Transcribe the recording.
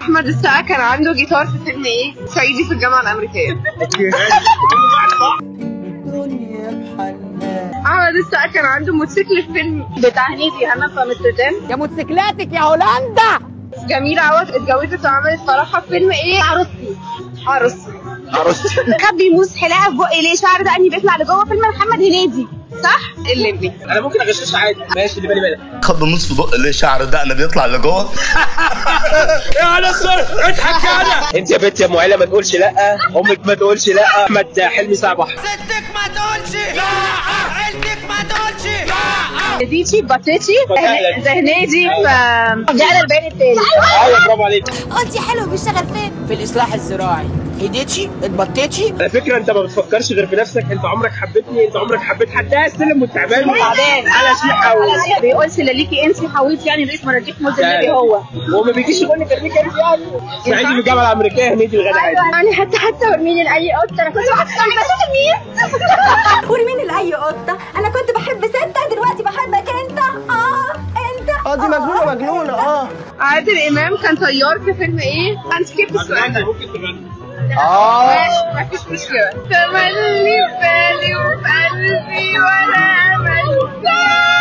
احمد السقا كان عنده جيتار في فيلم ايه؟ صعيدي في الجامعه الامريكيه احمد السقا كان عنده موتوسيكل في فيلم بتاع هنيدي هنا في امستردام يا موتوسيكلاتك يا هولندا جميلة عوض اتجوزت وعملت فرحها في فيلم ايه؟ عروستي عروستي عروستي كان بيموس حلاقه في بقي ليه شعر دقني بيطلع لجوه فيلم محمد هنيدي صح؟ الليمبي انا ممكن اغشش عادي ماشي اللي بالي بالك خد نص بق اللي شعر دقنه بيطلع لجوه يا نصر اضحك يا انت يا بنت يا ام عيله ما تقولش لا امك ما تقولش لا احمد حلمي ساعه بحر ستك ما تقولش لا عيلتك ما تقولش لا ديتشي باتيتشي فتاة. زي هنيدي في جعل البيان التالي ايوه برافو عليك قلتي حلو بيشتغل فين في الاصلاح الزراعي هديتشي اتبطيتشي على فكره انت ما بتفكرش غير في نفسك انت عمرك حبيتني انت عمرك حبيت حد ده السلم والتعبان تعبان. على شيحه و... بيقولش لا ليكي انت حاولت يعني رئيس مناديك مد لا. النبي هو وما بيجيش يقول لك ارميك انت يعني سعيد في الجامعه الامريكيه هنيدي الغدا عادي يعني حتى حتى ورميني لاي قطه انا كنت بحب مين قولي مين اللي اي قطه انا كنت بحب ستة دلوقتي بحبك انت اه انت اه دي مجنونه مجنونه اه عادل امام كان طيار في فيلم ايه؟ انت كيف السؤال ده؟ ممكن تغني اه ماشي مفيش مشكلة تملي في بالي وفي قلبي ولا أمل